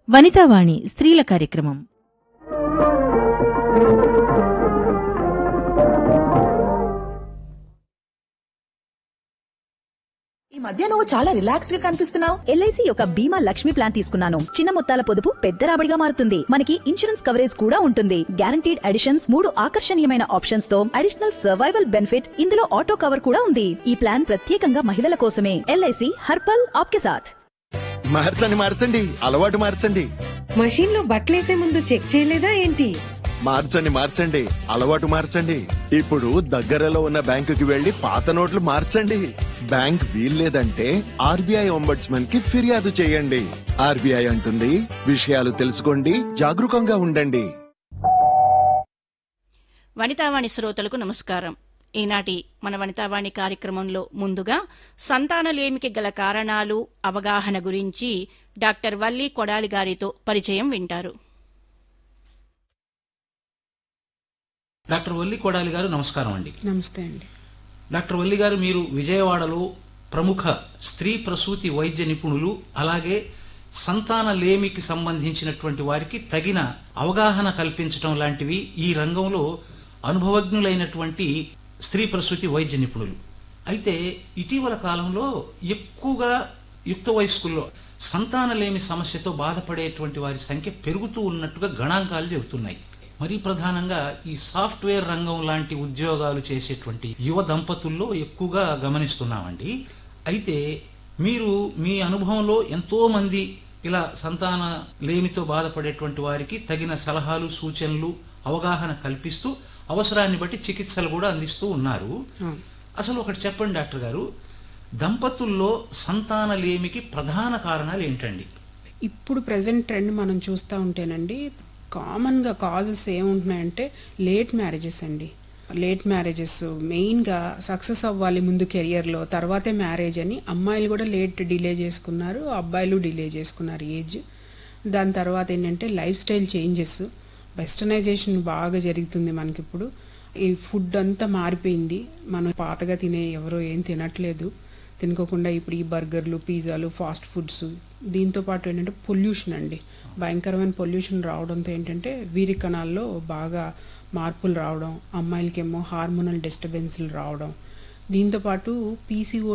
వనితావాణి స్త్రీల కార్యక్రమం ఈ మధ్య నువ్వు చాలా రిలాక్స్డ్ గా కనిపిస్తున్నావు ఎల్ఐసి యొక్క బీమా లక్ష్మి ప్లాన్ తీసుకున్నాను చిన్న మొత్తాల పొదుపు పెద్ద రాబడిగా మారుతుంది మనకి ఇన్సూరెన్స్ కవరేజ్ కూడా ఉంటుంది గ్యారంటీడ్ అడిషన్స్ మూడు ఆకర్షణీయమైన ఆప్షన్స్ తో అడిషనల్ సర్వైవల్ బెనిఫిట్ ఇందులో ఆటో కవర్ కూడా ఉంది ఈ ప్లాన్ ప్రత్యేకంగా మహిళల కోసమే ఎల్ఐసి హర్పల్ ఆప్కే సాథ్ మార్చండి మార్చండి అలవాటు మార్చండి మషీన్ లో బట్టలేసే ముందు చెక్ చేయలేదా ఏంటి మార్చండి మార్చండి అలవాటు మార్చండి ఇప్పుడు దగ్గరలో ఉన్న బ్యాంకుకి వెళ్లి పాత నోట్లు మార్చండి బ్యాంక్ వీల్లేదంటే ఆర్బీఐ ఒంబడ్స్మన్ కి ఫిర్యాదు చేయండి ఆర్బీఐ అంటుంది విషయాలు తెలుసుకోండి జాగరూకంగా ఉండండి వనితావాణి శ్రోతలకు నమస్కారం ఈనాటి మన వనితావాణి కార్యక్రమంలో ముందుగా సంతానలేమికి గల కారణాలు అవగాహన గురించి డాక్టర్ వల్లి కొడాలి గారితో పరిచయం వింటారు డాక్టర్ వల్లి కొడాలి గారు నమస్కారం అండి నమస్తే అండి డాక్టర్ వల్లి గారు మీరు విజయవాడలో ప్రముఖ స్త్రీ ప్రసూతి వైద్య నిపుణులు అలాగే సంతాన లేమికి సంబంధించినటువంటి వారికి తగిన అవగాహన కల్పించటం లాంటివి ఈ రంగంలో అనుభవజ్ఞులైనటువంటి స్త్రీ ప్రసూతి వైద్య నిపుణులు అయితే ఇటీవల కాలంలో ఎక్కువగా యుక్త వయస్కుల్లో సంతానలేమి సమస్యతో బాధపడేటువంటి వారి సంఖ్య పెరుగుతూ ఉన్నట్టుగా గణాంకాలు చెబుతున్నాయి మరీ ప్రధానంగా ఈ సాఫ్ట్వేర్ రంగం లాంటి ఉద్యోగాలు చేసేటువంటి యువ దంపతుల్లో ఎక్కువగా గమనిస్తున్నామండి అయితే మీరు మీ అనుభవంలో ఎంతో మంది ఇలా సంతాన లేమితో బాధపడేటువంటి వారికి తగిన సలహాలు సూచనలు అవగాహన కల్పిస్తూ అవసరాన్ని బట్టి చికిత్సలు కూడా అందిస్తూ ఉన్నారు అసలు ఒకటి చెప్పండి డాక్టర్ గారు దంపతుల్లో సంతాన లేమికి ప్రధాన కారణాలు ఏంటండి ఇప్పుడు ప్రజెంట్ ట్రెండ్ మనం చూస్తూ ఉంటేనండి కామన్గా కాజెస్ ఏముంటున్నాయంటే లేట్ మ్యారేజెస్ అండి లేట్ మ్యారేజెస్ మెయిన్గా సక్సెస్ అవ్వాలి ముందు కెరియర్లో తర్వాతే మ్యారేజ్ అని అమ్మాయిలు కూడా లేట్ డిలే చేసుకున్నారు అబ్బాయిలు డిలే చేసుకున్నారు ఏజ్ దాని తర్వాత ఏంటంటే లైఫ్ స్టైల్ చేంజెస్ వెస్టర్నైజేషన్ బాగా జరుగుతుంది మనకిప్పుడు ఈ ఫుడ్ అంతా మారిపోయింది మనం పాతగా తినే ఎవరో ఏం తినట్లేదు తినుకోకుండా ఇప్పుడు ఈ బర్గర్లు పిజ్జాలు ఫాస్ట్ ఫుడ్స్ దీంతో పాటు ఏంటంటే పొల్యూషన్ అండి భయంకరమైన పొల్యూషన్ రావడంతో ఏంటంటే వీరి కణాల్లో బాగా మార్పులు రావడం అమ్మాయిలకేమో హార్మోనల్ డిస్టర్బెన్స్లు రావడం దీంతో పాటు పీసీఓ